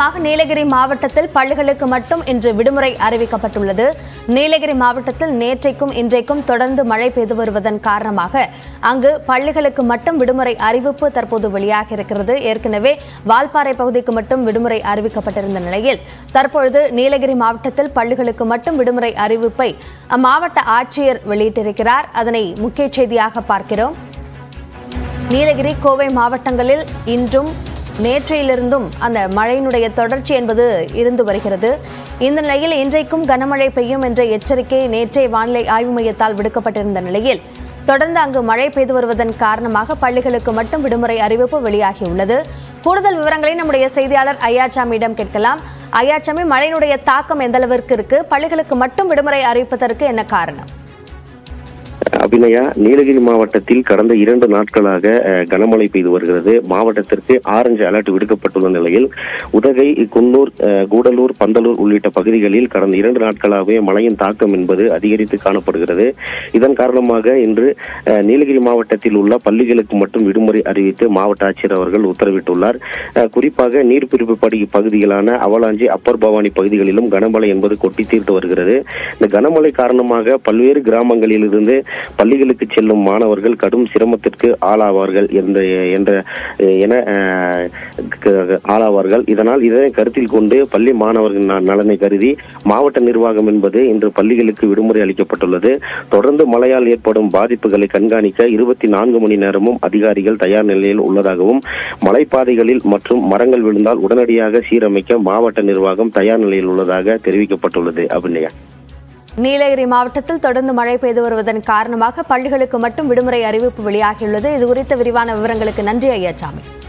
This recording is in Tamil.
காரணமாக நீலகிரி மாவட்டத்தில் பள்ளிகளுக்கு மட்டும் இன்று விடுமுறை அறிவிக்கப்பட்டுள்ளது நீலகிரி மாவட்டத்தில் நேற்றைக்கும் இன்றைக்கும் தொடர்ந்து மழை பெய்து வருவதன் காரணமாக அங்கு பள்ளிகளுக்கு மட்டும் விடுமுறை அறிவிப்பு தற்போது வெளியாக இருக்கிறது ஏற்கனவே வால்பாறை பகுதிக்கு மட்டும் விடுமுறை அறிவிக்கப்பட்டிருந்த நிலையில் தற்பொழுது நீலகிரி மாவட்டத்தில் பள்ளிகளுக்கு மட்டும் விடுமுறை அறிவிப்பை அம்மாவட்ட ஆட்சியர் வெளியிட்டிருக்கிறார் அதனை முக்கிய செய்தியாக பார்க்கிறோம் நீலகிரி கோவை மாவட்டங்களில் இன்றும் நேற்றையிலிருந்தும் அந்த மழையினுடைய தொடர்ச்சி என்பது இருந்து வருகிறது இந்த நிலையில் இன்றைக்கும் கனமழை பெய்யும் என்ற எச்சரிக்கை நேற்றைய வானிலை ஆய்வு மையத்தால் விடுக்கப்பட்டிருந்த நிலையில் தொடர்ந்து அங்கு மழை பெய்து வருவதன் காரணமாக பள்ளிகளுக்கு மட்டும் விடுமுறை அறிவிப்பு வெளியாகியுள்ளது கூடுதல் விவரங்களை நம்முடைய செய்தியாளர் ஐயாச்சாமியிடம் கேட்கலாம் ஐயாச்சாமி மழையினுடைய தாக்கம் எந்த அளவிற்கு இருக்கு பள்ளிகளுக்கு மட்டும் விடுமுறை அறிவிப்பதற்கு என்ன காரணம் அபிநயா நீலகிரி மாவட்டத்தில் கடந்த இரண்டு நாட்களாக அஹ், கனமழை பெய்து வருகிறது மாவட்டத்திற்கு ஆரஞ்சு அலர்ட் விடுக்கப்பட்டுள்ள நிலையில் உதகை குன்னூர் அஹ், கூடலூர் பந்தலூர் உள்ளிட்ட பகுதிகளில் கடந்த இரண்டு நாட்களாகவே மழையின் தாக்கம் என்பது அதிகரித்து காணப்படுகிறது இதன் காரணமாக இன்று அஹ், நீலகிரி மாவட்டத்தில் உள்ள பள்ளிகளுக்கு மட்டும் விடுமுறை அறிவித்து மாவட்ட ஆட்சியர் அவர்கள் உத்தரவிட்டுள்ளார் அஹ், குறிப்பாக நீர்பிடிப்பு படி பகுதிகளான அவலாஞ்சி அப்பர் பவானி பகுதிகளிலும் கனமழை என்பது கொட்டி தீர்த்து வருகிறது இந்த கனமழை காரணமாக பல்வேறு கிராமங்களில் இருந்து பள்ளிகளுக்கு செல்லும் மாணவர்கள் கடும் சிரமத்திற்கு ஆளாவார்கள் என்ற என்ற என அஹ், க- ஆளாவார்கள் இதனால் இதனை கருத்தில் கொண்டு பள்ளி மாணவர்கள் ந- நலனை கருதி மாவட்ட நிர்வாகம் என்பது இன்று பள்ளிகளுக்கு விடுமுறை அளிக்கப்பட்டுள்ளது தொடர்ந்து மழையால் ஏற்படும் பாதிப்புகளை கண்காணிக்க இருபத்தி நான்கு மணி நேரமும் அதிகாரிகள் தயார் நிலையில் உள்ளதாகவும் மலைப்பாதைகளில் மற்றும் மரங்கள் விழுந்தால் உடனடியாக சீரமைக்க மாவட்ட நிர்வாகம் தயார் நிலையில் உள்ளதாக தெரிவிக்கப்பட்டுள்ளது அபிநயா நீலகிரி மாவட்டத்தில் தொடர்ந்து மழை பெய்து வருவதன் காரணமாக பள்ளிகளுக்கு மட்டும் விடுமுறை அறிவிப்பு வெளியாகியுள்ளது இது குறித்த விரிவான விவரங்களுக்கு நன்றி ஐயாச்சாமி